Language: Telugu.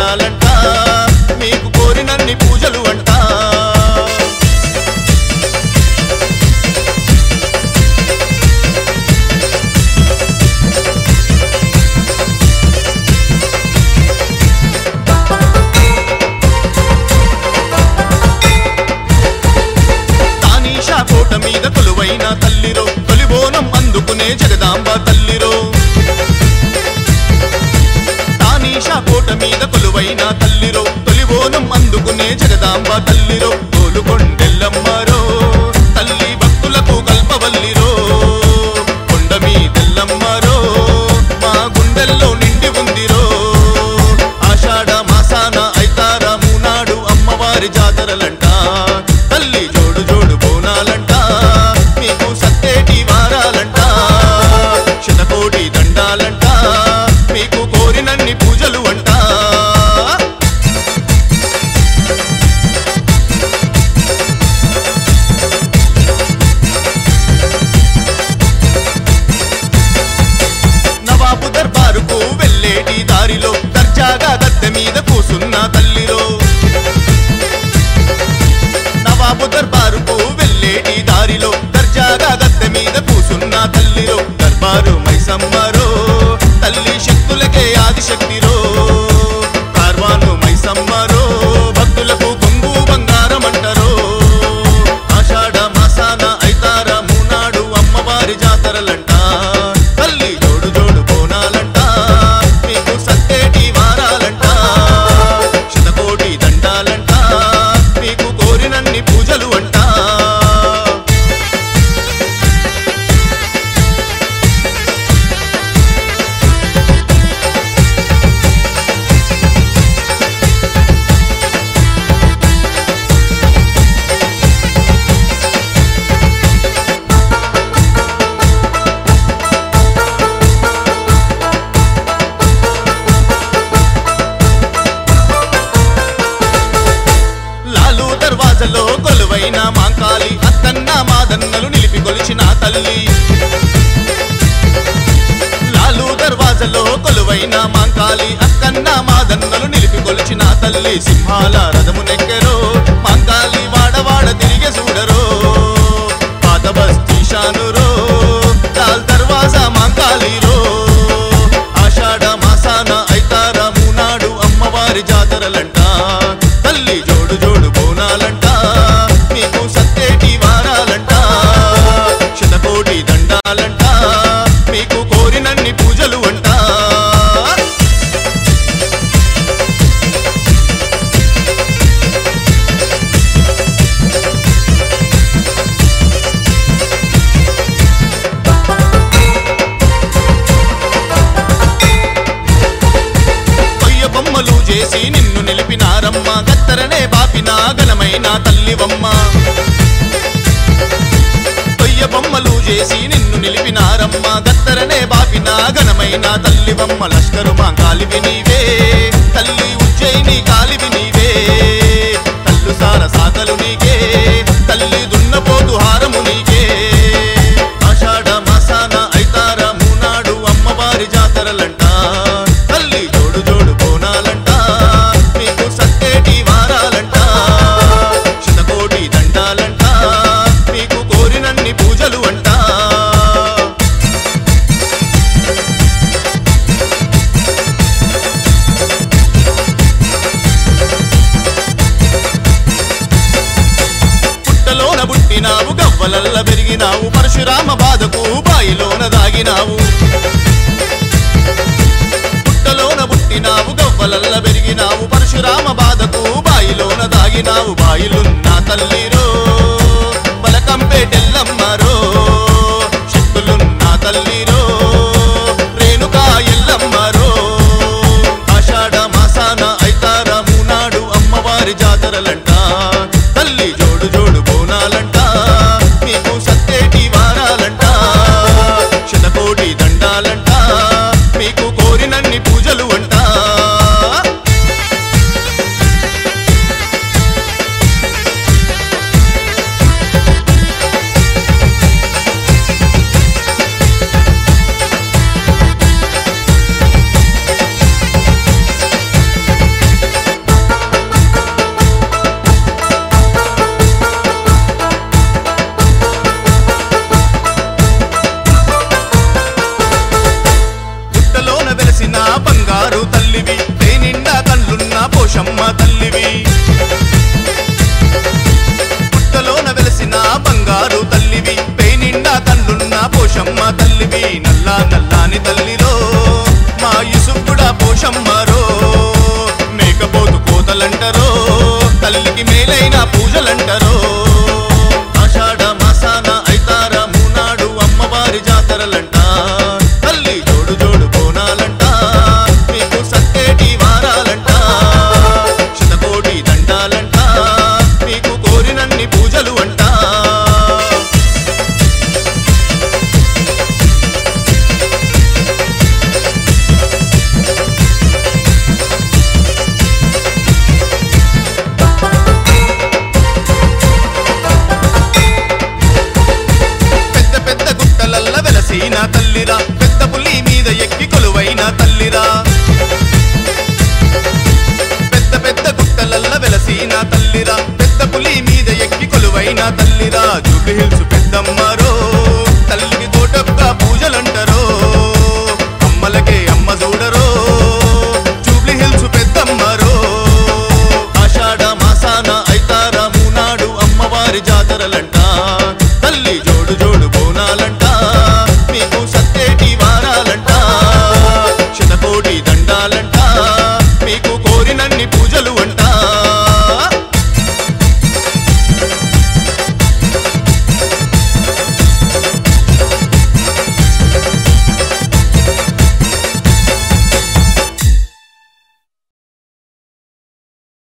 వారాలంట మీకు కోరినన్ని పూజలు అంట తానీషా కోట మీద కొలువైన తల్లిరో తొలిబోనం అందుకునే జగదాంబ తల్లిరో తానీషా కోట మీద కొలువైన తల్లిరో తొలిబోనం అందుకునే జగదాంబ తల్లిరో తోలుకొండెల్లమ్మరో తల్లి భక్తులకు కల్పవల్లిరో కొండ మీదెల్లమ్మరో మా గుండెల్లో నిండి ఉందిరో ఆషాఢ మాసాన ఐతారము నాడు అమ్మవారి జాతరలంట తల్లి జోడు జోడు బోనాలంట మీకు సత్తేటి వారాలంట శతకోటి దండాలంట మీకు కోరినన్ని పూజలు అంట నవాబు దర్బారుకు వెళ్ళేటి దారిలో దర్జాగా గద్దె మీద కూసున్న తల్లిలో నవాబు దర్బారుకు వెళ్ళేటి దారిలో దర్జాగా గద్దె మీద కూసున్న తల్లిలో దర్బారు మైసమ్మరో తల్లి శక్తులకే ఆదిశక్తిరో కార్వాను మైసమ్మరో భక్తులకు కొంగు బంగారం అంటారో ఆషాఢ మాసాన ఐతార మూనాడు అమ్మవారి జాతరలంట తల్లి జోడు జోడు బోనాలంట మీకు సత్తేటి వారాలంట శతకోటి దండాలంట మీకు కోరినన్ని పూజలు అంట లాలు దర్వాజలో కొలువైన మాంకాలి అత్తన్న మాదన్నలు నిలిపి కొలిచిన తల్లి లాలు దర్వాజలో కొలువైన మాంకాలి అక్కన్న మాదన్నలు నిలిపి కొలిచిన తల్లి సింహాల రథము నెక్కెరో మాంకాలి వాడవాడ తిరిగే చూడరో పాత బస్తీ షానురో లాల్ దర్వాజా మాంకాలిరో ఆషాఢ మాసాన ఐతార మూనాడు అమ్మవారి జాతరలంట తల్లి జోడు జోడు బోనాలంట మీకు సత్తేటి వారాలంట శతకోటి దండాలంట మీకు కోరినన్ని పూజలు అంట కొయ్య బొమ్మలు చేసి నిన్ను నిలిపినారమ్మ గత్తరనే బాపిన ఘనమైన తల్లివమ్మ కొయ్య బొమ్మలు చేసి నిన్ను నిలిపినారమ్మ గత్తరనే బాపిన ఘనమైన తల్లివమ్మ లష్కరు మా కాలివి నీవే తల్లి ఉజ్జయిని కాలివి నీవే తల్లు సార సాకలు నీకే తల్లి దున్నపోతు హారము నీకే ఆషాఢ మాసాన ఐతార మూనాడు అమ్మవారి జాతరలంట తల్లి జోడు జోడు బోనాలంట మీకు సత్తేటి వారాలంట శతకోటి దండాలంట మీకు కోరినన్ని పూజలు అంట పుట్టలోన పుట్టినావు గవ్వలల్ల పెరిగినావు పరశురామ బాధకు బాయిలోన దాగినావు పుట్టలోన పుట్టినావు గవ్వలల్ల పెరిగినావు పరశురామ బాధకు బాయిలోన దాగినావు బాయిలున్న తల్లిరో బలకంపేటెల్లమ్మరో శక్తులున్న తల్లిరో రేణుకా ఎల్లమ్మరో ఆషాఢ మాసాన ఐతార మూనాడు అమ్మవారి జాతరలంట తల్లి జోడు జోడు బోనాలంట మీకు సత్తేటి వారాలంట శతకోటి దండాలంట మీకు కోరినన్ని పూజలు అంట పెద్దమ్మరో తల్లికి కోటొక్క పూజలంటారో అమ్మలకే అమ్మ చూడరో జూబ్లీ హిల్స్ పెద్దమ్మరో ఆషాఢ మాసాన ఐతార మూనాడు అమ్మవారి జాతరలంట